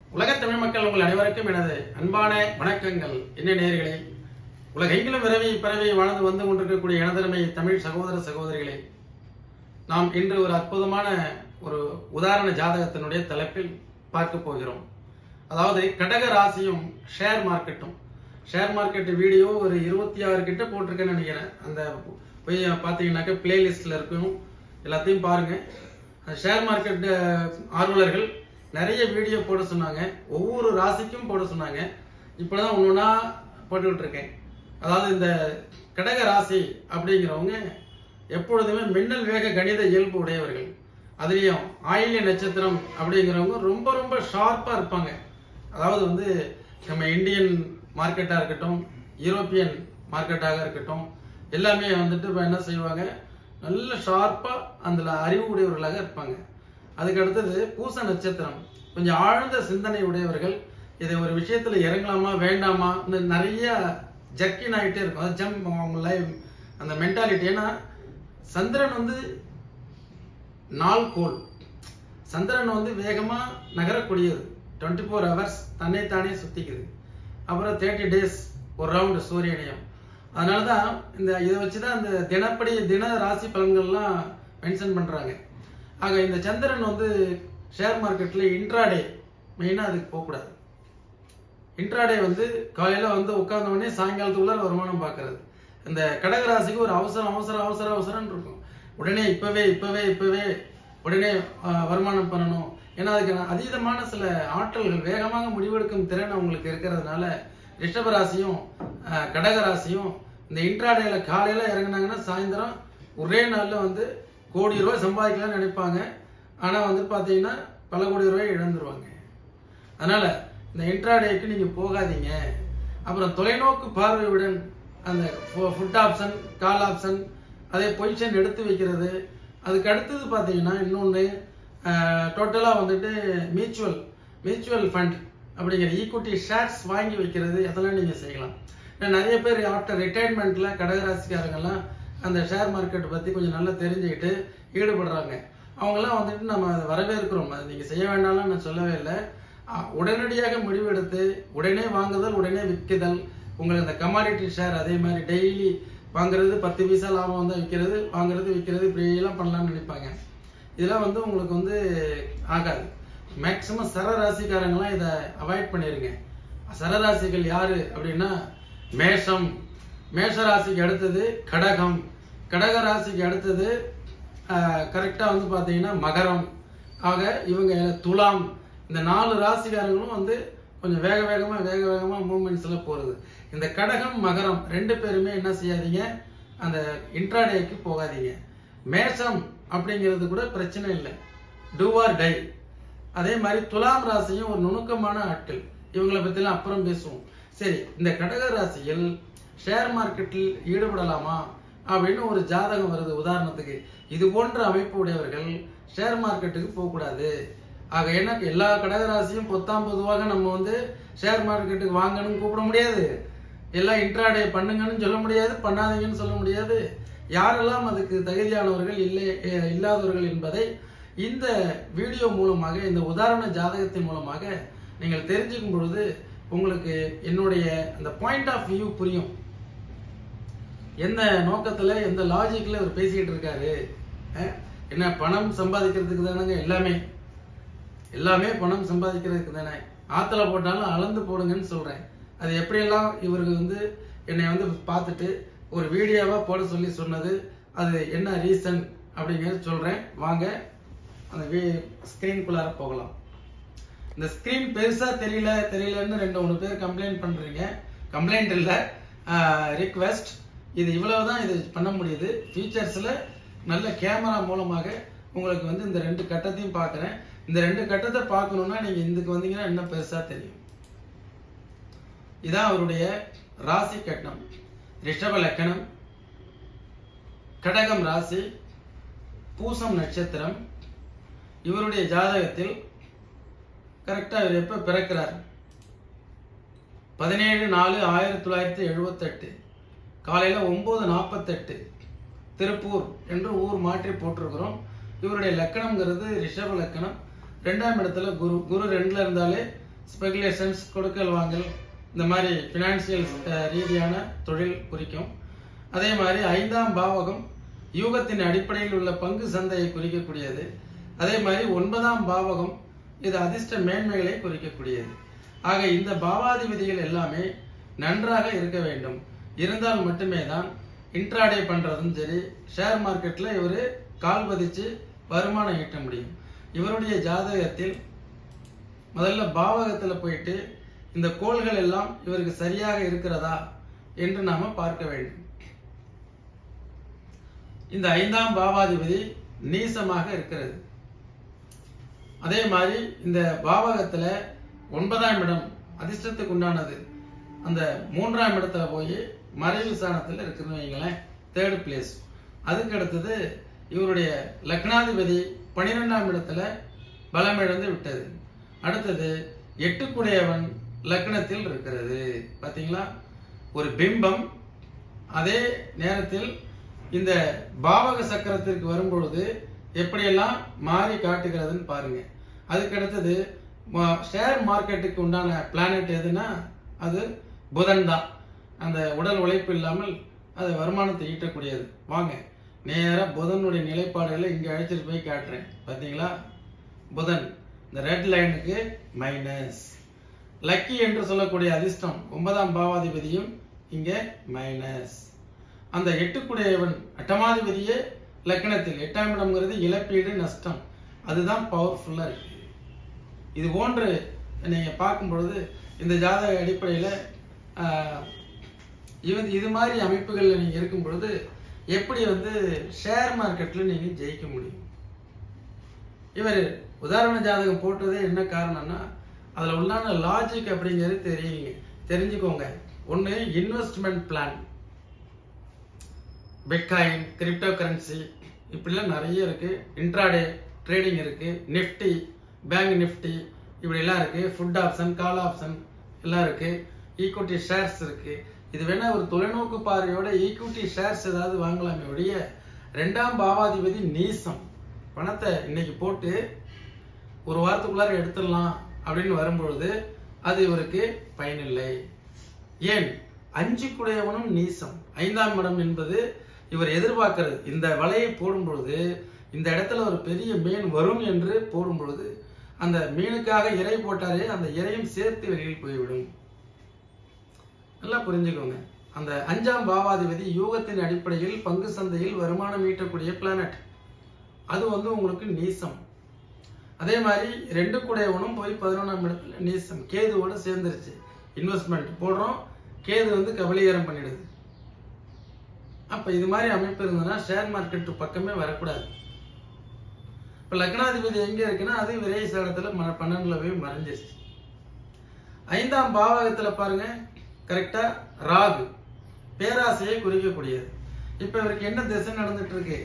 உலகத் தமிழ் மக்கள் உங்கள் அனைவருக்கும் எனது அன்பான வணக்கங்கள் என்ன நேர்களே உலகெங்கிலும் விரவி பரவி வாழ்ந்து வந்து கொண்டிருக்கக்கூடிய எனதருமை தமிழ் சகோதர சகோதரிகளே நாம் இன்று ஒரு அற்புதமான ஒரு உதாரண ஜாதகத்தினுடைய தலைப்பில் பார்க்க போகிறோம் அதாவது கடக ராசியும் ஷேர் மார்க்கெட்டும் ஷேர் மார்க்கெட் வீடியோ ஒரு இருபத்தி ஆறு கிட்ட போட்டிருக்கேன்னு நினைக்கிறேன் அந்த போய் பார்த்தீங்கன்னாக்க பிளேலிஸ்ட்ல இருக்கும் எல்லாத்தையும் பாருங்க அந்த ஷேர் மார்க்கெட் ஆர்வலர்கள் நிறைய வீடியோ போட சொன்னாங்க ஒவ்வொரு ராசிக்கும் போட சொன்னாங்க இப்பதான் ஒன்று ஒன்றா போட்டுக்கிட்டு இருக்கேன் அதாவது இந்த கடக ராசி அப்படிங்கிறவங்க எப்பொழுதுமே மின்னல் வேக கணித இயல்பு உடையவர்கள் அதுலேயும் ஆயில்ய நட்சத்திரம் அப்படிங்கிறவங்க ரொம்ப ரொம்ப ஷார்ப்பாக இருப்பாங்க அதாவது வந்து நம்ம இந்தியன் மார்க்கெட்டாக இருக்கட்டும் யூரோப்பியன் மார்க்கெட்டாக இருக்கட்டும் எல்லாமே வந்துட்டு இப்போ என்ன செய்வாங்க நல்ல ஷார்ப்பாக அதில் அறிவு உடையவர்களாக இருப்பாங்க அதுக்கு அடுத்தது பூச நட்சத்திரம் கொஞ்சம் ஆழ்ந்த சிந்தனை உடையவர்கள் இதை ஒரு விஷயத்துல இறங்கலாமா வேண்டாமா நிறைய ஜக்கின் ஆகிட்டே இருக்கும் அது ஜம்ப் அவங்க லைஃப் அந்த மென்டாலிட்டி ஏன்னா சந்திரன் வந்து நாள் கோள் சந்திரன் வந்து வேகமா நகரக்கூடியது டுவெண்ட்டி ஃபோர் ஹவர்ஸ் தன்னைத்தானே சுத்திக்குது அப்புறம் தேர்ட்டி டேஸ் ஒரு ரவுண்டு சூரியனையும் அதனால தான் இந்த இதை வச்சு தான் இந்த தினப்படி தின ராசி பலன்கள்லாம் மென்ஷன் பண்றாங்க ஆக இந்த சந்திரன் வந்து ஷேர் மார்க்கெட்ல இன்ட்ராடே மெயினாக அதுக்கு போகக்கூடாது இன்ட்ராடே வந்து காலையில வந்து உட்கார்ந்த உடனே சாயங்காலத்துக்குள்ள வருமானம் பார்க்கறது இந்த கடகராசிக்கு ஒரு அவசரம் அவசரம் அவசரம் அவசரம் இருக்கும் உடனே இப்பவே இப்பவே இப்பவே உடனே ஆஹ், வருமானம் பண்ணணும் ஏன்னா அதுக்கு அதீதமான சில ஆற்றல்கள் வேகமாக முடிவெடுக்கும் திறன் அவங்களுக்கு இருக்கிறதுனால ரிஷபராசியும் ஆஹ், கடகராசியும் இந்த இன்ட்ராடேல காலையில இறங்குனாங்கன்னா சாயந்தரம் ஒரே நாள்ல வந்து கோடி ரூபாய் சம்பாதிக்கலாம்னு நினைப்பாங்க ஆனா வந்து பாத்தீங்கன்னா பல கோடி ரூபாய் இழந்துருவாங்க அதனால இந்த இன்ட்ராடேக்கு நீங்க போகாதீங்க அப்புறம் தொலைநோக்கு பார்வையுடன் அந்த ஃபுட் ஆப்ஷன் கால் ஆப்ஷன் அதே பொசிஷன் எடுத்து வைக்கிறது அதுக்கு அடுத்தது பார்த்தீங்கன்னா இன்னொன்று டோட்டலாக வந்துட்டு மியூச்சுவல் மியூச்சுவல் ஃபண்ட் அப்படிங்கிற ஈக்விட்டி ஷேர்ஸ் வாங்கி வைக்கிறது அதெல்லாம் நீங்கள் செய்யலாம் ஏன்னா நிறைய பேர் ஆஃப்டர் ரிட்டையர்மெண்ட்டில் கடகராசிக்காரங்கெல்லாம் அந்த ஷேர் மார்க்கெட் பற்றி கொஞ்சம் நல்லா தெரிஞ்சுக்கிட்டு ஈடுபடுறாங்க அவங்கெல்லாம் வந்துட்டு நம்ம அதை வரவேற்கிறோம் அது நீங்கள் செய்ய வேண்டாம்னு நான் சொல்லவே இல்லை அஹ், உடனடியாக முடிவெடுத்து உடனே வாங்குதல் உடனே விற்குதல் உங்களுக்கு இந்த கமாடிட்டி ஷேர் அதே மாதிரி டெய்லி வாங்குறது பத்து பைசா லாபம் வந்தால் விற்கிறது வாங்குறது விற்கிறது இப்படியெல்லாம் பண்ணலாம்னு நினைப்பாங்க இதெல்லாம் வந்து உங்களுக்கு வந்து ஆகாது மேக்சிமம் சர ராசிக்காரங்களாம் இதை அவாய்ட் பண்ணிருங்க சரராசிகள் யாரு அப்படின்னா மேஷம் மேஷ ராசிக்கு அடுத்தது கடகம் கடக ராசிக்கு அடுத்தது கரெக்டா வந்து பாத்தீங்கன்னா மகரம் ஆக இவங்க துலாம் இந்த நாலு ராசிக்காரங்களும் வந்து கொஞ்சம் வேக வேகமா வேக வேகமா மூமெண்ட்ஸ்ல போறது இந்த கடகம் மகரம் ரெண்டு பேருமே என்ன செய்யாதீங்க அந்த இன்ட்ராடேக்கு போகாதீங்க மேஷம் அப்படிங்கிறது கூட பிரச்சனை இல்லை டூ ஆர் டை அதே மாதிரி துலாம் ராசியும் ஒரு நுணுக்கமான ஆட்கள் இவங்களை பத்திலாம் அப்புறம் பேசுவோம் சரி இந்த கடக ராசியில் ஷேர் மார்க்கெட்டில் ஈடுபடலாமா அப்படின்னு ஒரு ஜாதகம் வருது உதாரணத்துக்கு இது போன்ற அமைப்பு உடையவர்கள் ஷேர் மார்க்கெட்டுக்கு போகக்கூடாது ஆக என்ன எல்லா கடகராசியும் பொத்தாம் பொதுவாக நம்ம வந்து ஷேர் மார்க்கெட்டுக்கு வாங்கணும்னு கூப்பிட முடியாது எல்லாம் இன்ட்ராடே பண்ணுங்கன்னு சொல்ல முடியாது பண்ணாதீங்கன்னு சொல்ல முடியாது யாரெல்லாம் அதுக்கு தகுதியானவர்கள் இல்லை அஹ் இல்லாதவர்கள் என்பதை இந்த வீடியோ மூலமாக இந்த உதாரண ஜாதகத்தின் மூலமாக நீங்கள் தெரிஞ்சுக்கும் பொழுது உங்களுக்கு என்னுடைய அந்த பாயிண்ட் ஆஃப் வியூ புரியும் எந்த நோக்கத்துல எந்த லாஜிக்ல அவர் பேசிக்கிட்டு இருக்காரு அஹ், என்ன பணம் சம்பாதிக்கிறதுக்கு தானங்க எல்லாமே எல்லாமே பணம் சம்பாதிக்கிறதுக்கு தானே ஆத்துல போட்டாலும் அளந்து போடுங்கன்னு சொல்றேன் அது எப்படியெல்லாம் இவருக்கு வந்து என்னை வந்து பார்த்துட்டு ஒரு வீடியோவா போட சொல்லி சொன்னது அது என்ன ரீசன் அப்படிங்கறது சொல்றேன் வாங்க அந்த ஸ்கிரீன்குள்ளார போகலாம் இந்த ஸ்கிரீன் பெருசா தெரியல தெரியலன்னு ரெண்டு மூணு பேர் கம்ப்ளைண்ட் பண்றீங்க கம்ப்ளைண்ட் இல்ல ரிக்வெஸ்ட் இது இவ்வளவுதான் இது பண்ண முடியுது ஃபீச்சர்ஸ்ல நல்ல கேமரா மூலமாக உங்களுக்கு வந்து இந்த ரெண்டு கட்டத்தையும் பார்க்கறேன் இந்த ரெண்டு கட்டத்தை பார்க்கணும்னா நீங்க இதுக்கு வந்தீங்கன்னா இன்னும் பெருசா தெரியும் இதான் அவருடைய ராசி கட்டம் ரிஷப லக்கணம் கடகம் ராசி பூசம் நட்சத்திரம் இவருடைய ஜாதகத்தில் கரெக்டா இவர் எப்ப பிறக்கிறார் பதினேழு நாலு ஆயிரத்தி தொள்ளாயிரத்தி எழுபத்தெட்டு காலையில ஒன்பது நாற்பத்தெட்டு திருப்பூர் என்று ஊர் மாற்றி போட்டிருக்கிறோம் இவருடைய லக்கணம்ங்கிறது ரிஷப லக்கணம் ரெண்டாம் இடத்துல குரு குரு ரெண்டுல இருந்தாலே ஸ்பெகுலேஷன்ஸ் கொடுக்கல் வாங்கல் இந்த மாதிரி ஃபினான்சியல் ரீதியான தொழில் குறிக்கும் அதே மாதிரி ஐந்தாம் பாவகம் யூகத்தின் அடிப்படையில் உள்ள பங்கு சந்தையை குறிக்கக்கூடியது அதே மாதிரி ஒன்பதாம் பாவகம் இது அதிர்ஷ்ட மேன்மைகளை குறிக்கக்கூடியது ஆக இந்த பாவாதிபதிகள் எல்லாமே நன்றாக இருக்க வேண்டும் இருந்தால் மட்டுமே தான் இன்ட்ராடே பண்றதும் சரி ஷேர் மார்க்கெட்ல இவர் கால் பதிச்சு வருமானம் ஈட்ட முடியும் இவருடைய ஜாதகத்தில் முதல்ல பாவகத்துல போயிட்டு இந்த கோள்கள் எல்லாம் இவருக்கு சரியாக இருக்கிறதா என்று நாம பார்க்க வேண்டும் இந்த ஐந்தாம் பாவாதிபதி நீசமாக இருக்கிறது அதே மாதிரி இந்த பாவகத்துல ஒன்பதாம் இடம் அதிர்ஷ்டத்துக்கு உண்டானது அந்த மூன்றாம் இடத்துல போய் மறைவு ஸ்தானத்துல இருக்குன்னு வைங்களேன் தேர்ட் பிளேஸ் அதுக்கு அடுத்தது இவருடைய லக்னாதிபதி பனிரெண்டாம் இடத்துல பலமிழந்து விட்டது அடுத்தது எட்டுக்குடையவன் லக்னத்தில் இருக்கிறது பாத்தீங்களா ஒரு பிம்பம் அதே நேரத்தில் இந்த பாவக சக்கரத்திற்கு வரும்பொழுது எப்படியெல்லாம் மாறி காட்டுகிறதுன்னு பாருங்க அதுக்கு அடுத்தது ஷேர் மார்க்கெட்டுக்கு உண்டான பிளானட் எதுனா அது புதன் தான் அந்த உடல் உழைப்பு இல்லாமல் அது வருமானத்தை ஈட்டக்கூடியது வாங்க நேரா புதனுடைய நிலைப்பாடுகளை இங்க அழைச்சிட்டு போய் காட்டுறேன் பாத்தீங்களா புதன் இந்த ரெட் லைனுக்கு மைனஸ் லக்கி என்று சொல்லக்கூடிய அதிர்ஷ்டம் ஒன்பதாம் பாவாதிபதியும் இங்க மைனஸ் அந்த எட்டுக்குடையவன் அட்டமாதிபதியே லக்கணத்தில் எட்டாம் இடம்ங்கிறது இழப்பீடு நஷ்டம் அதுதான் பவர்ஃபுல்லா இருக்கு இது போன்று நீங்க பார்க்கும் பொழுது இந்த ஜாதக அடிப்படையில ஆஹ், இது இது மாதிரி அமைப்புகள்ல நீங்க இருக்கும் பொழுது எப்படி வந்து ஷேர் மார்க்கெட்ல நீங்க ஜெயிக்க முடியும் இவர் உதாரண ஜாதகம் போட்டதே என்ன காரணம்னா அதுல உள்ளான லாஜிக் அப்படிங்கிறது தெரியுங்க தெரிஞ்சுக்கோங்க ஒண்ணு investment plan bitcoin cryptocurrency இப்படிலாம் நிறைய இருக்கு இன்ட்ராடே ட்ரேடிங் இருக்கு நிஃப்டி பேங்க் நிஃப்டி இப்படி எல்லாம் இருக்கு ஃபுட் ஆப்ஷன் கால் ஆப்ஷன் எல்லாம் இருக்கு ஈக்விட்டி ஷேர்ஸ் இருக்கு இது வேணா ஒரு தொலைநோக்கு பார்வையோட ஈக்விட்டி ஷேர்ஸ் ஏதாவது வாங்கலாமே ஒழிய ரெண்டாம் பாவாதிபதி நீசம் பணத்தை இன்னைக்கு போட்டு ஒரு வாரத்துக்குள்ளார எடுத்துடலாம் அப்படின்னு வரும்பொழுது அது இவருக்கு பயனில்லை ஏன் அஞ்சு குடையவனும் நீசம் ஐந்தாம் இடம் என்பது இவர் எதிர்பார்க்கிறது இந்த வலையை போடும் பொழுது இந்த இடத்துல ஒரு பெரிய மீன் வரும் என்று போடும் பொழுது அந்த மீனுக்காக இறை போட்டாரே அந்த இரையும் சேர்த்து வெளியில் போய்விடும் நல்லா புரிஞ்சுக்கோங்க அந்த அஞ்சாம் பாவாதிபதி யூகத்தின் அடிப்படையில் பங்கு சந்தையில் வருமானம் ஈட்டக்கூடிய பிளானட் அது வந்து உங்களுக்கு நீசம் அதே மாதிரி ரெண்டு கூடையவனும் போய் பதினொன்றாம் இடத்துல நீசம் கேதுவோட சேர்ந்துருச்சு இன்வெஸ்ட்மெண்ட் போடுறோம் கேது வந்து கபலீகரம் பண்ணிடுது அப்ப இது மாதிரி அமைப்பு இருந்ததுன்னா ஷேர் மார்க்கெட் பக்கமே வரக்கூடாது இப்ப லக்னாதிபதி எங்க இருக்குன்னா அது விரை சாடத்துல ம பன்னெண்டுல போய் மறைஞ்சிருச்சு ஐந்தாம் பாவகத்துல பாருங்க கரெக்டா ராகு பேராசையை குறிக்கக்கூடியது இப்ப இவருக்கு என்ன திசை நடந்துட்டு இருக்கு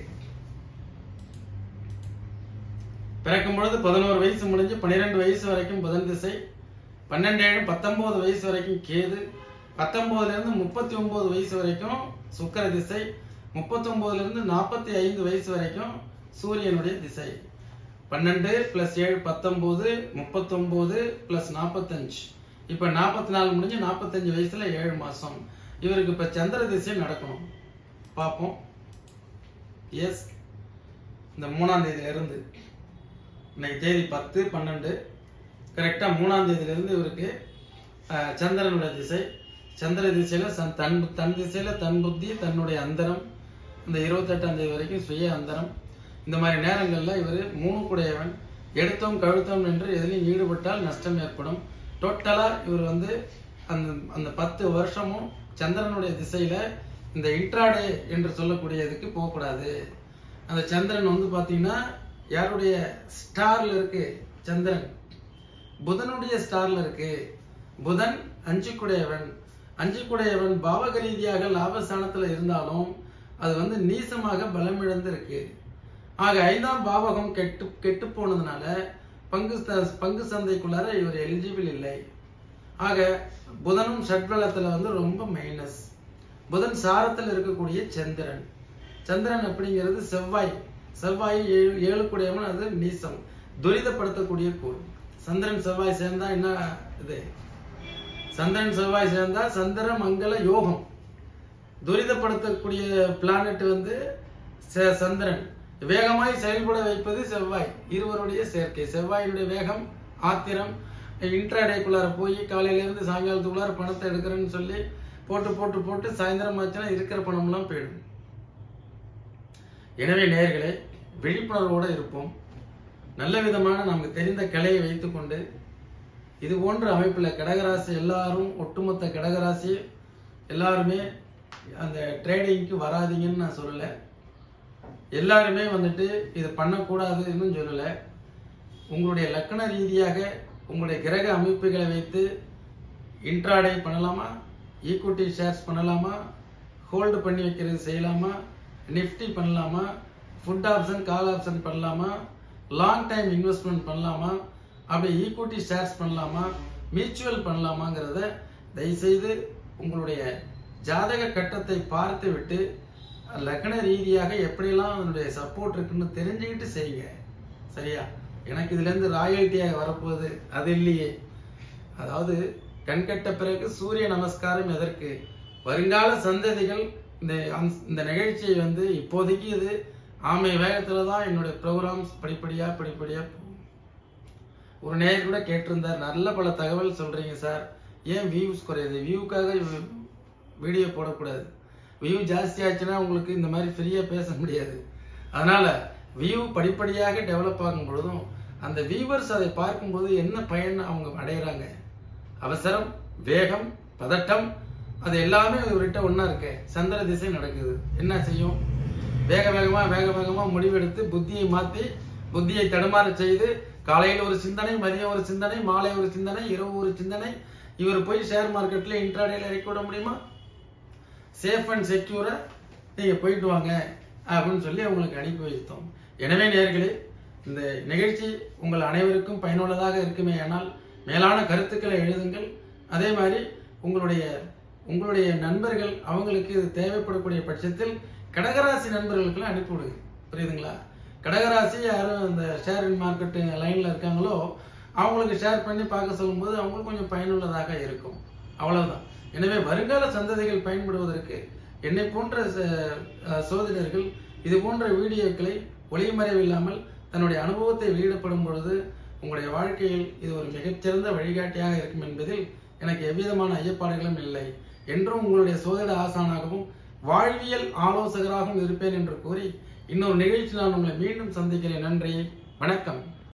பிறக்கும் பொழுது பதினோரு வயசு முடிஞ்சு பன்னிரெண்டு வயசு வரைக்கும் புதன் திசை பன்னெண்டு ஏழு பத்தொன்பது வயசு வரைக்கும் கேது பத்தொன்பதுல இருந்து முப்பத்தி ஒன்பது வயசு வரைக்கும் சுக்கிர திசை முப்பத்தி ஒன்பதுல இருந்து நாற்பத்தி ஐந்து வயசு வரைக்கும் சூரியனுடைய திசை பன்னெண்டு பிளஸ் ஏழு பத்தொன்பது முப்பத்தொன்பது பிளஸ் நாற்பத்தஞ்சு இப்ப நாற்பத்தி நாலு முடிஞ்சு நாற்பத்தஞ்சு வயசுல ஏழு மாசம் இவருக்கு இப்ப சந்திர திசை நடக்கணும் பார்ப்போம் எஸ் இந்த மூணாம் தேதியில இருந்து இன்னைக்கு தேதி பத்து பன்னெண்டு கரெக்டா மூணாம் தேதியில இருந்து இவருக்கு அஹ், சந்திரனுடைய திசை சந்திர திசையில சன் தன் தன் திசையில தன் புத்தி தன்னுடைய அந்தரம் இந்த இருபத்தெட்டாம் தேதி வரைக்கும் சுய அந்தரம் இந்த மாதிரி நேரங்கள்ல இவர் மூணு கூடையவன் எடுத்தோம் கழுத்தோம் என்று எதிலையும் ஈடுபட்டால் நஷ்டம் ஏற்படும் டோட்டலா இவர் வந்து அந்த அந்த பத்து வருஷமும் சந்திரனுடைய திசையில இந்த இன்ட்ராடே என்று சொல்லக்கூடியதுக்கு போகக்கூடாது அந்த சந்திரன் வந்து பாத்தீங்கன்னா யாருடைய ஸ்டார்ல இருக்கு சந்திரன் புதனுடைய ஸ்டார்ல இருக்கு புதன் அஞ்சு குடையவன் அஞ்சு குடையவன் பாவக ரீதியாக லாபஸ்தானத்துல இருந்தாலும் அது வந்து நீசமாக பலமிழந்து இருக்கு ஆக ஐந்தாம் பாவகம் கெட்டு கெட்டு போனதுனால பங்கு ச- பங்கு சந்தைக்குள்ளார இவர் எலிஜிபிள் இல்லை ஆக புதனும் ஷட்பலத்துல வந்து ரொம்ப மைனஸ் புதன் சாரத்தில் இருக்கக்கூடிய சந்திரன் சந்திரன் அப்படிங்கிறது செவ்வாய் செவ்வாய் ஏழு ஏழு கூடியவன் அது நீசம் துரிதப்படுத்தக்கூடிய கோள் சந்திரன் செவ்வாய் சேர்ந்தா என்ன இது சந்திரன் செவ்வாய் சேர்ந்தா சந்திர மங்கள யோகம் துரிதப்படுத்தக்கூடிய பிளானட் வந்து ச- சந்திரன் வேகமாய் செயல்பட வைப்பது செவ்வாய் இருவருடைய சேர்க்கை செவ்வாயினுடைய வேகம் ஆத்திரம் இன்ட்ராடேக்குள்ளார போய் காலையில இருந்து சாயங்காலத்துக்குள்ளார பணத்தை எடுக்கிறேன்னு சொல்லி போட்டு போட்டு போட்டு சாயந்தரம் ஆச்சுன்னா இருக்கிற பணம்லாம் போயிடும் எனவே நேயர்களே விழிப்புணர்வோடு இருப்போம் நல்ல விதமான நமக்கு தெரிந்த கலையை வைத்துக்கொண்டு இது போன்ற அமைப்பில் கடகராசி எல்லாரும் ஒட்டுமொத்த கடகராசி எல்லாருமே அந்த ட்ரேடிங்க்கு வராதீங்கன்னு நான் சொல்லலை எல்லாருமே வந்துட்டு இது பண்ணக்கூடாதுன்னு சொல்லலை உங்களுடைய லக்கண ரீதியாக உங்களுடைய கிரக அமைப்புகளை வைத்து இன்ட்ராடே பண்ணலாமா ஈக்விட்டி ஷேர்ஸ் பண்ணலாமா ஹோல்டு பண்ணி வைக்கிறது செய்யலாமா நிஃப்டி பண்ணலாமா ஃபுட் ஆப்ஷன் கால் ஆப்ஷன் பண்ணலாமா லாங் டைம் இன்வெஸ்ட்மெண்ட் பண்ணலாமா அப்படி ஈக்விட்டி ஷேர்ஸ் பண்ணலாமா மியூச்சுவல் பண்ணலாமாங்கிறத தயவுசெய்து உங்களுடைய ஜாதக கட்டத்தை பார்த்து விட்டு லக்ன ரீதியாக எப்படியெல்லாம் அதனுடைய சப்போர்ட் இருக்குன்னு தெரிஞ்சுக்கிட்டு செய்யுங்க சரியா எனக்கு இதுலேருந்து ராயல்ட்டியாக வரப்போகுது அது இல்லையே அதாவது கண்கட்ட பிறகு சூரிய நமஸ்காரம் எதற்கு வருங்கால சந்ததிகள் இந்த அம்ஸ்- இந்த நிகழ்ச்சியை வந்து இப்போதைக்கு இது ஆமை வேகத்துல தான் என்னுடைய ப்ரோக்ராம்ஸ் படிப்படியா படிப்படியா போகும் ஒரு நேயர் கூட கேட்டிருந்தார் நல்ல பல தகவல் சொல்றீங்க சார் ஏன் வியூஸ் குறையுது வியூக்காக வீடியோ போடக்கூடாது வியூ ஜாஸ்தி ஆச்சுன்னா உங்களுக்கு இந்த மாதிரி ஃப்ரீயாக பேச முடியாது அதனால வியூ படிப்படியாக டெவலப் ஆகும் பொழுதும் அந்த வியூவர்ஸ் அதை பார்க்கும்போது என்ன பயன் அவங்க அடையிறாங்க அவசரம் வேகம் பதட்டம் அது எல்லாமே இவர்கிட்ட ஒண்ணா இருக்கு சந்திர திசை நடக்குது என்ன செய்யும் வேக வேகமா வேக வேகமா முடிவெடுத்து புத்தியை மாத்தி புத்தியை தடுமாற செய்து காலையில் ஒரு சிந்தனை மதியம் ஒரு சிந்தனை மாலை ஒரு சிந்தனை இரவு ஒரு சிந்தனை இவர் போய் ஷேர் மார்க்கெட்ல இன்ட்ராடேல இறக்கி விட முடியுமா சேஃப் அண்ட் செக்யூரா நீங்க போயிட்டு வாங்க அப்படின்னு சொல்லி அவங்களுக்கு அனுப்பி வைத்தோம் எனவே நேர்களே இந்த நிகழ்ச்சி உங்கள் அனைவருக்கும் பயனுள்ளதாக இருக்குமே ஆனால் மேலான கருத்துக்களை எழுதுங்கள் அதே மாதிரி உங்களுடைய உங்களுடைய நண்பர்கள் அவங்களுக்கு இது தேவைப்படக்கூடிய பட்சத்தில் கடகராசி நண்பர்களுக்கெல்லாம் அனுப்பி விடுங்க புரியுதுங்களா கடகராசி யாரும் இந்த ஷேர் மார்க்கெட் லைன்ல இருக்காங்களோ அவங்களுக்கு ஷேர் பண்ணி பார்க்க சொல்லும்போது அவங்களுக்கு கொஞ்சம் பயனுள்ளதாக இருக்கும் அவ்வளவுதான் எனவே வருங்கால சந்ததிகள் பயன்படுவதற்கு என்னை போன்ற ச- அஹ் சோதரர்கள் இது போன்ற வீடியோக்களை ஒளிமறைவு இல்லாமல் தன்னுடைய அனுபவத்தை வெளியிடப்படும் பொழுது உங்களுடைய வாழ்க்கையில் இது ஒரு மிகச்சிறந்த வழிகாட்டியாக இருக்கும் என்பதில் எனக்கு எவ்விதமான ஐயப்பாடுகளும் இல்லை என்றும் உங்களுடைய சோதர ஆசானாகவும் வாழ்வியல் ஆலோசகராகவும் இருப்பேன் என்று கூறி இன்னொரு நிகழ்ச்சி நான் உங்களை மீண்டும் சந்திக்கிறேன் நன்றி வணக்கம்